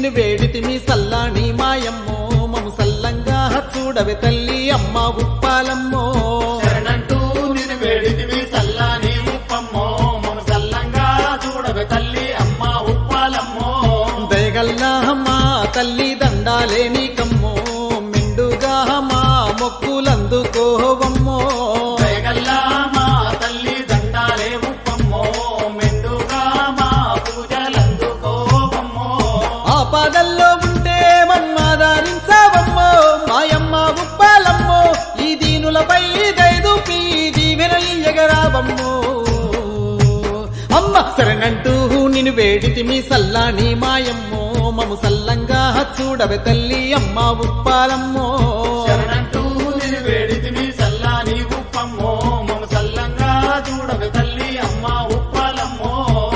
నిన్ను వేడితి మీ సల్లాని మాయమ్మో మము సల్లంగా చూడవే తల్లి అమ్మ ఉప్పాలమ్మో శరణంటూ నిన్ను వేడితివి చల్లని ఉప్పమ్మో మమ చల్లంగా చూడవే తల్లి అమ్మ ఉప్పాలమ్మో దయగల్లా మా తల్లి దండాలే నీకమ్మో మెండుగా మా మొక్కులందుకోవమ్మో దయగల్లా మా తల్లి దండాలే ఉప్పమ్మో మెండుగా మా పూజలందుకోవమ్మో ఆపదల్లో ఉంటే మమ్మాదారించావమ్మో మాయమ్మ ఉప్పాలమ్మో ఈ దీనులపై దయదూపి దీవెనలియగరావమ్మో అమ్మ శరణంటూ నిన్ను వేడితి మీ సల్లాని మాయమ్మో మము సల్లంగా చూడవే తల్లి అమ్మ ఉప్పాలమ్మో శరణంటూ నిన్ను వేడితివి చల్లని ఉప్పమ్మో మమ చల్లంగా చూడవే తల్లి అమ్మ ఉప్పాలమ్మో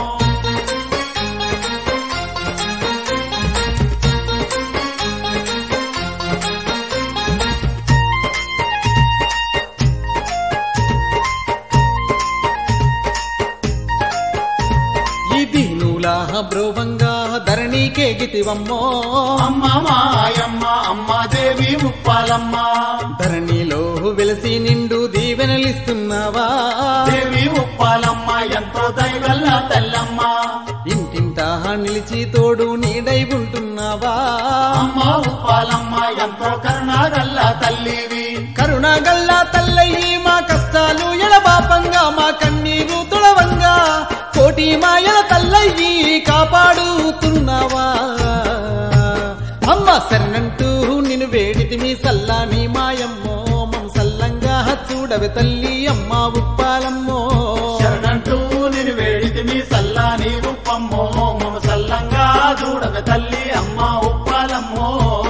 ఈ దీనులా బ్రోవంగా ధరణికేగితివమ్మో అమ్మ మాయమ్మ అమ్మ దేవి ఉప్పాలమ్మ ధరణిలో వెలసి నిండు దీవెనలిస్తున్నావా దేవి ఉప్పాలమ్మ ఎంతో దయగల్ల తెల్లమ్మ ఇంటింటా నిలిచి తోడు నీడై ఉంటున్నావా అమ్మ ఉప్పాలమ్మ ఎంతో కరుణాగల్ల తల్లివి కరుణగల్లా తల్లయి మా కష్టాలు ఎడబాపంగా మా కన్నీరు తుడవంగా కోటి మాయల తల్లయ్యి కాపాడుతున్నావా అమ్మ శరణంటూ నిన్ను వేడితి మీ సల్లాని మాయమ్మో మం సల్లంగా చూడవే తల్లి అమ్మ ఉప్పాలమ్మో శరణంటూ నిన్ను వేడితి మీ సల్లాని ఉప్పమ్మో మమ సల్లంగా చూడగ తల్లి అమ్మ ఉప్పాలమ్మో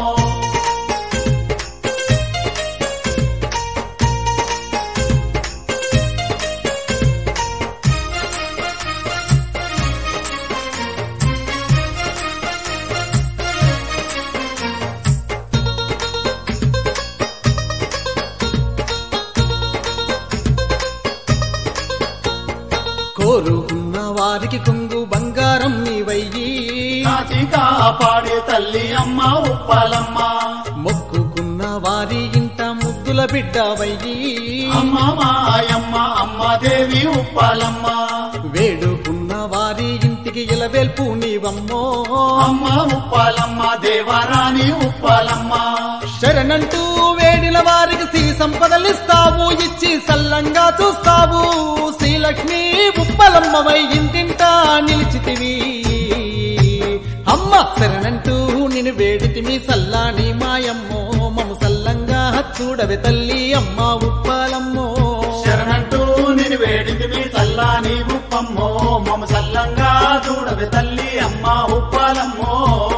కోరుకున్న వారికి కొంగు బంగారం నీవయ్యి కాచి కాపాడే తల్లి అమ్మ ఉప్పాలమ్మ మొక్కుకున్న వారి ఇంట ముద్దుల బిడ్డవయ్యి అమ్మ మాయమ్మ అమ్మ దేవి ఉప్పాలమ్మ వేడుకున్న వారి ఇంటికి ఇలవేల్పు నీవమ్మో అమ్మ ఉప్పాలమ్మ దేవరాణి ఉప్పాలమ్మ శరణంటూ వేడిన వారికి శ్రీ సంపదలిస్తావు ఇచ్చి సల్లంగా చూస్తావు శ్రీలక్ష్మి ఉప్పలమ్మవై ఇంటింటా నిలిచితివి అమ్మ శరణంటూ నిన్ను వేడితి మీ సల్లాని మాయమ్మో మము సల్లంగా చూడవే తల్లి అమ్మ ఉప్పాలమ్మో శరణంటూ నిన్ను వేడికి మీ చల్లాని ఉప్పమ్మో మమ సల్లంగా చూడవే తల్లి అమ్మ ఉప్పాలమ్మో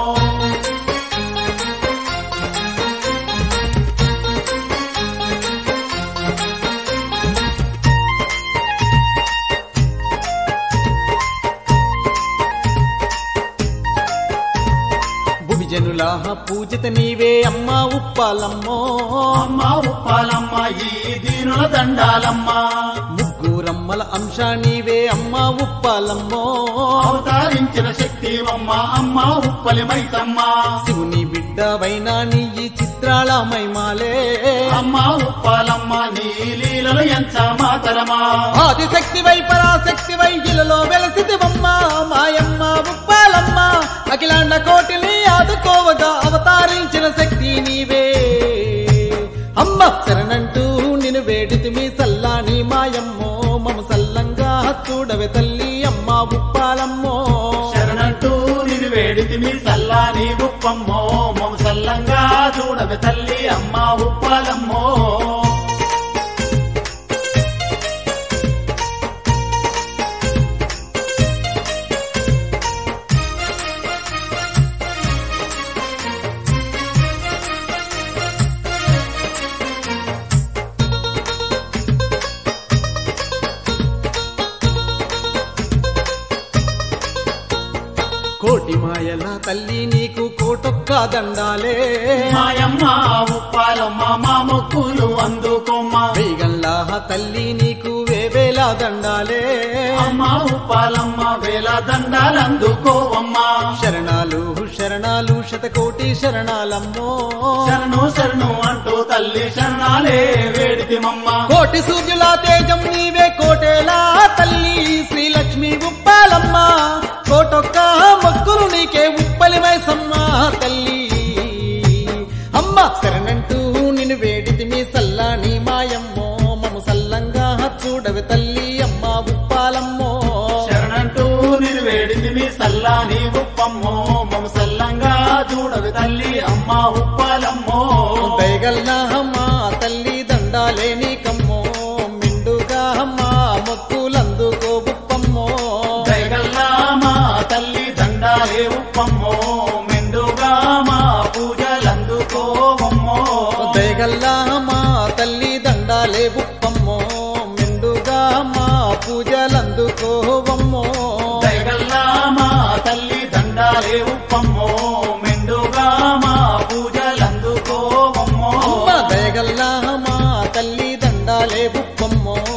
భువిజనులా పూజిత నీవే అమ్మ ఉప్పాలమ్మో అమ్మ ఉప్పాలమ్మ ఈ దీనుల దండాలమ్మ ముగ్గురమ్మల అంశ నీవే అమ్మ ఉప్పాలమ్మో అవతారించిన శక్తి అమ్మ అమ్మ ఉప్పలి మైసమ్మ శివుని బిడ్డవైనా నీ ఈ చిత్రాల మైమాలే అమ్మ ఉప్పాలమ్మ నీ లీలలు ఎంచ మాతరమా ఆదిశక్తి వై పరాశక్తి వై ఇలలో వెలసిదివమ్మ మాయమ్మ ఉప్పాలమ్మ అఖిలాండ కోటిని ఆదుకోవగా అవతారించిన శక్తి నీవే అమ్మ శరణంటూ నిన్ను వేడితి మీ సల్లాని మాయమ్మో మమ సల్లంగా చూడవే తల్లి అమ్మ ఉప్పాలమ్మో శరణంటూ నిన్ను వేడితి మీ సల్లాని ఉప్పమ్మో మమ సల్లంగా చూడవే తల్లి అమ్మ ఉప్పాలమ్మో కోటి మాయల తల్లి నీకు కోటొక్క దండాలే మాయమ్మ ఉప్పాలమ్మ మా మొక్కులు అందుకోమ్మ వేగల్లా తల్లి నీకు వేవేల దండాలే అమ్మ ఉప్పాలమ్మ వేల దండాలందుకోవమ్మా శరణాలు శరణాలు శతకోటి శరణాలమ్మో శరణు శరణు అంటూ తల్లి శరణాలే వేడితిమమ్మ కోటి సూర్యుల తేజం నీవే కోటేలా తల్లి శ్రీలక్ష్మి ఉప్పాలమ్మ కోటొక్క మొక్కులు నీకే ఉప్పలి మైసమ్మ తల్లి అమ్మ శరణంటూ నిన్ను వేడితి మీ సల్లాని మాయమ్మో మము సల్లంగా చూడవి తల్లి అమ్మ ఉప్పాలమ్మో శరణంటూ నేను వేడితిమి సల్లాని ఉప్పమ్మో మమ సల్లంగా చూడవి తల్లి అమ్మ ఉప్పాలమ్మో దయగల్నా అమ్మా తల్లి దండాలే నీకమ్మో మిండుగా అమ్మా మొక్కులందుకో ఉప్పమ్మో దయగల్లా మా తల్లి దండాలే ఉప్పమ్మో మెండుగా మా పూజలందుకోవమ్మో దయగల్లా మా తల్లి దండాలే ఉప్పమ్మో మెండుగా మా పూజలందుకోవమ్మో దయగల్లా మా తల్లి దండాలే ఉప్పమ్మో మెండుగా మా పూజలందుకోవమ్మో అమ్మ దయగల్లా మా తల్లి దండాలే ఉప్పమ్మో